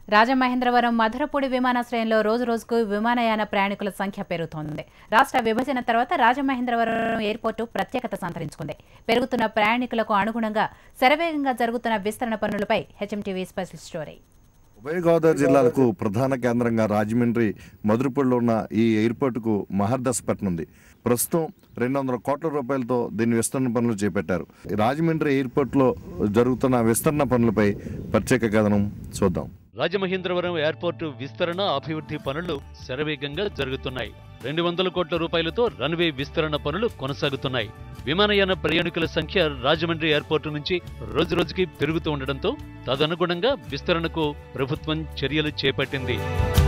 రాజమహేంద్రవరం మధురపూడి విమానాశ్రయంలో రోజు రోజుకు విమానయాన ప్రయాణికుల సంఖ్య పెరుగుతోంది రాష్ట్ర విభజన తర్వాత రాజమహేంద్రవరం ఎయిర్పోర్టు ప్రత్యేకత సంతరించుకుంది పెరుగుతున్న ప్రయాణికులకు అనుగుణంగా శరవేగంగా జరుగుతున్న విస్తరణ పనులపై హెచ్ఎంటీవీ స్పెషల్ స్టోరీ ఉభయ గోదావరి జిల్లాలకు ప్రధాన కేంద్రంగా రాజమండ్రి మధురపూడిలో ఉన్న ఈ ఎయిర్పోర్టుకు మహర్దశ పట్టనుంది ప్రస్తుతం రెండు వందల కోట్ల రూపాయలతో దీని విస్తరణ పనులు చేపట్టారు రాజమండ్రి ఎయిర్పోర్ట్లో జరుగుతున్న విస్తరణ పనులపై ప్రత్యేక కథనం చూద్దాం రాజమహేంద్రవరం ఎయిర్పోర్టు విస్తరణ అభివృద్ధి పనులు శరవేగంగా జరుగుతున్నాయి రెండు వందల కోట్ల రూపాయలతో రన్వే విస్తరణ పనులు కొనసాగుతున్నాయి విమానయాన ప్రయాణికుల సంఖ్య రాజమండ్రి ఎయిర్పోర్టు నుంచి రోజురోజుకి పెరుగుతూ ఉండడంతో తదనుగుణంగా విస్తరణకు ప్రభుత్వం చర్యలు చేపట్టింది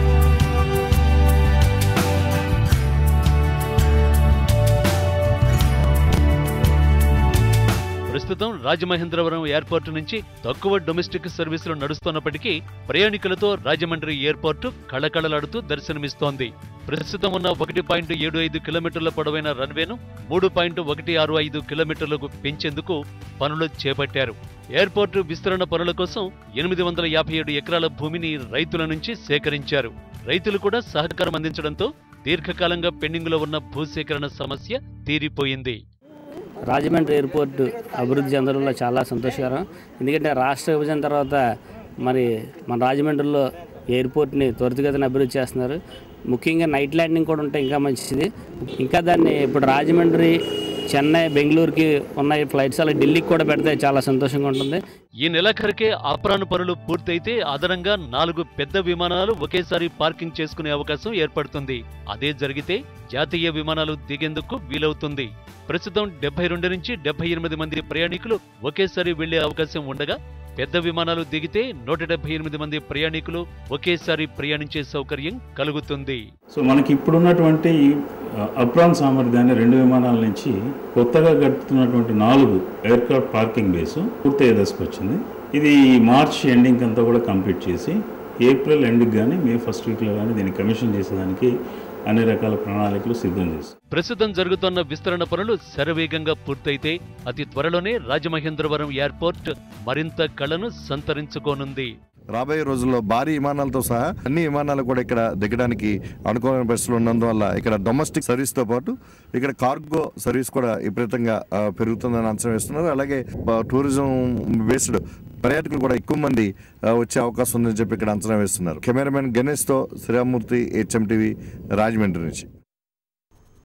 ప్రస్తుతం రాజమహేంద్రవరం ఎయిర్పోర్టు నుంచి తక్కువ డొమెస్టిక్ సర్వీసులు నడుస్తున్నప్పటికీ ప్రయాణికులతో రాజమండ్రి ఎయిర్పోర్టు కళకళలాడుతూ దర్శనమిస్తోంది ప్రస్తుతం ఉన్న ఒకటి పాయింట్ ఏడు ఐదు కిలోమీటర్ల పొడవైన రన్వేను మూడు పాయింట్ ఒకటి ఆరు ఐదు కిలోమీటర్లకు పెంచేందుకు పనులు చేపట్టారు ఎయిర్పోర్టు విస్తరణ పనుల కోసం ఎనిమిది వందల యాభై ఏడు ఎకరాల భూమిని రైతుల నుంచి సేకరించారు రైతులు కూడా సహకారం అందించడంతో దీర్ఘకాలంగా పెండింగ్లో ఉన్న భూసేకరణ సమస్య తీరిపోయింది రాజమండ్రి ఎయిర్పోర్ట్ అభివృద్ధి చెందడంలో చాలా సంతోషకరం ఎందుకంటే రాష్ట్ర విభజన తర్వాత మరి మన రాజమండ్రిలో ఎయిర్పోర్ట్ని త్వరితగతిన అభివృద్ధి చేస్తున్నారు ముఖ్యంగా నైట్ ల్యాండింగ్ కూడా ఉంటే ఇంకా మంచిది ఇంకా దాన్ని ఇప్పుడు రాజమండ్రి చెన్నై బెంగళూరుకి ఉన్న ఈ ఫ్లైట్స్ అలా ఢిల్లీకి కూడా పెడితే చాలా సంతోషంగా ఉంటుంది ఈ నెలాఖరికే ఆప్రాన్ పనులు పూర్తయితే అదనంగా నాలుగు పెద్ద విమానాలు ఒకేసారి పార్కింగ్ చేసుకునే అవకాశం ఏర్పడుతుంది అదే జరిగితే జాతీయ విమానాలు దిగేందుకు వీలవుతుంది ప్రస్తుతం డెబ్బై రెండు నుంచి డెబ్బై ఎనిమిది మంది ప్రయాణికులు ఒకేసారి వెళ్లే అవకాశం ఉండగా పెద్ద విమానాలు దిగితే నూట డెబ్బై ఎనిమిది మంది ప్రయాణికులు ఒకేసారి ప్రయాణించే సౌకర్యం కలుగుతుంది సో మనకి ఇప్పుడున్నటువంటి ఈ అప్రాన్ సామర్థ్యాన్ని రెండు విమానాల నుంచి కొత్తగా గడుపుతున్నటువంటి నాలుగు ఎయిర్క్రాఫ్ట్ పార్కింగ్ బేసు పూర్తయ్యే దశకు వచ్చింది ఇది మార్చ్ ఎండింగ్ అంతా కూడా కంప్లీట్ చేసి ఏప్రిల్ ఎండ్కి కానీ మే ఫస్ట్ వీక్లో కానీ దీన్ని కమిషన్ చేసేదానికి అన్ని రకాల ప్రణాళికలు సిద్ధం చేస్తాం ప్రస్తుతం జరుగుతున్న విస్తరణ పనులు శరవేగంగా పూర్తయితే అతి త్వరలోనే రాజమహేంద్రవరం ఎయిర్పోర్ట్ మరింత కళను సంతరించుకోనుంది రాబోయే రోజుల్లో భారీ విమానాలతో సహా అన్ని విమానాలు కూడా ఇక్కడ దిగడానికి అనుకూలమైన పరిస్థితులు ఉన్నందువల్ల ఇక్కడ డొమెస్టిక్ సర్వీస్తో పాటు ఇక్కడ కార్గో సర్వీస్ కూడా విపరీతంగా ఆ, పెరుగుతుందని అంచనా వేస్తున్నారు అలాగే బ- టూరిజం బేస్డ్ పర్యాటకులు కూడా ఎక్కువ మంది ఆ, వచ్చే అవకాశం ఉందని చెప్పి ఇక్కడ అంచనా వేస్తున్నారు కెమెరామెన్ గణేష్తో శ్రీరామూర్తి హెచ్ఎం టీవీ రాజమండ్రి నుంచి